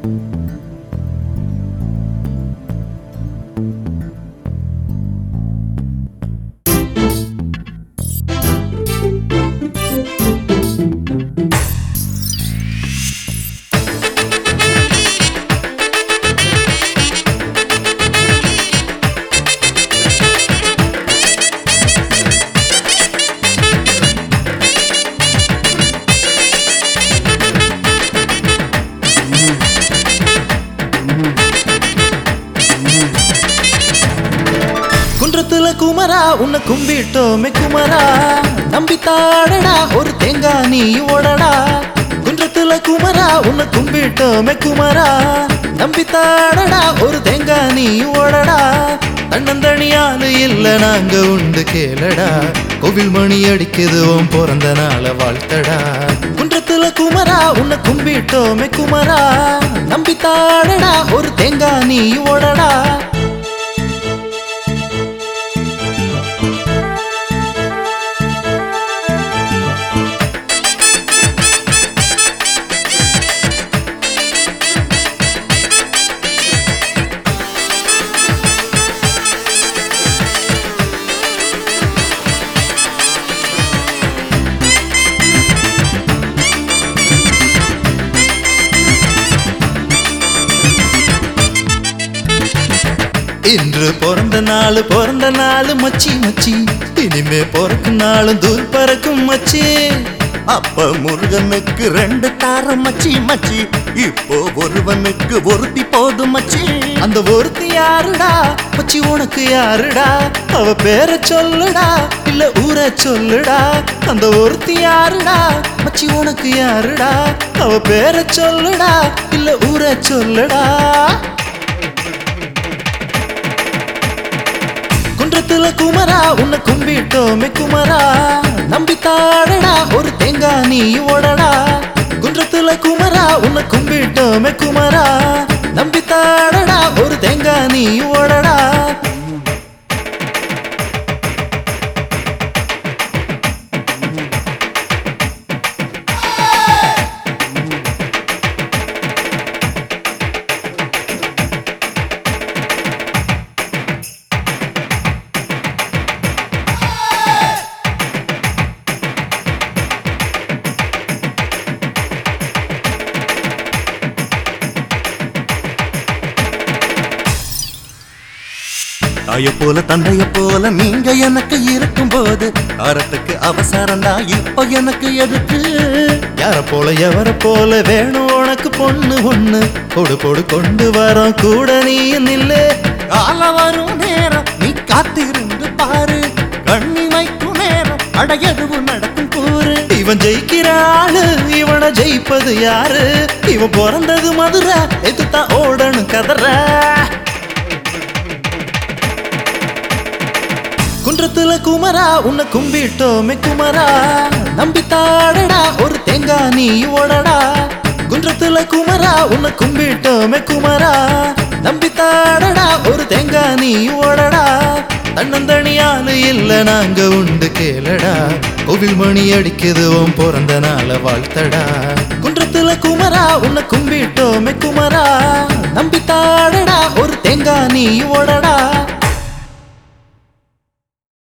குன்றத்துல குமரா உன்னை கும்பிட்டோமே குமரா நம்பித்தாடடா ஒரு தேங்காய் நீ ஓடடா குன்றத்துல குமரா உன்னை கும்பிட்டோமே குமரா நம்பித்தாடடா ஒரு தேங்காய் நீ ஓடடா தன்னந்தனியானு இல்ல நாங்க உண்டு கேளடா கோவில் மணி அடிக்குது உன் பிறந்த நாள வாழ்த்தடா குன்றத்துல குமரா உன்னை கும்பிட்டோமே குமரா நம்பித்தாடடா ஒரு தேங்காய் நீ ஓடடா இன்று பிறந்த நாள் பிறந்த நாள் மச்சி மச்சி இனிமே பிறக்கு நாளும் தூர் பறக்கும் மச்சி அப்ப முருகனுக்கு ரெண்டு தாரம் மச்சி மச்சி இப்போ ஒருவனுக்கு ஒருத்தி போதும் மச்சி அந்த ஒருத்தி யாருடா மச்சி உனக்கு யாருடா அவ பேரை சொல்லுடா இல்ல ஊரை சொல்லுடா அந்த ஒருத்தி யாருடா மச்சி உனக்கு யாருடா அவ பேரை சொல்லுடா இல்ல ஊரை சொல்லுடா குன்றத்துல குமரா உன்னை கும்பிட்டோமே குமரா நம்பித்தாடடா ஒரு தேங்காய் நீ ஓடடா குன்றத்துல குமரா உன்னை கும்பிட்டோமே குமரா நம்பித்தாடடா ஒரு தேங்காய் நீ ஓடடா தாய போல தந்தைய போல நீங்க எனக்கு இருக்கும் போது அறத்துக்கு அவசரம்டா இப்போ எனக்கு எதுக்கு யார போல எவர போல வேணும் உனக்கு பொண்ணு ஒண்ணு கொடு கொடு கொண்டு வரோம் கூட நீ நில்லு கால வரும் நேரம் நீ காத்திருந்து பாரு கண்ணி வைக்கும் நேரம் அட எதுவும் நடக்கும் கூறு இவன் ஜெயிக்கிற ஆளு இவனை ஜெயிப்பது யாரு இவன் பிறந்தது மதுரை எதுதான் ஓடணும் கதற குன்றத்துல குமரா உன்னை கும்பிட்டோமே குமரா நம்பித்தாடடா ஒரு தேங்காய் நீ ஓடடா குன்றத்துல குமரா உன்னை கும்பிட்டோமே குமரா நம்பித்தாடடா ஒரு தேங்காய் நீ ஓடடா தன்னந்தனியானு இல்ல நாங்க உண்டு கேளடா கோவில் மணி அடிக்குது உன் பிறந்த நாள வாழ்த்தடா குன்றத்துல குமரா உன்னை கும்பிட்டோமே குமரா நம்பித்தாடடா ஒரு தேங்காய் நீ ஓடடா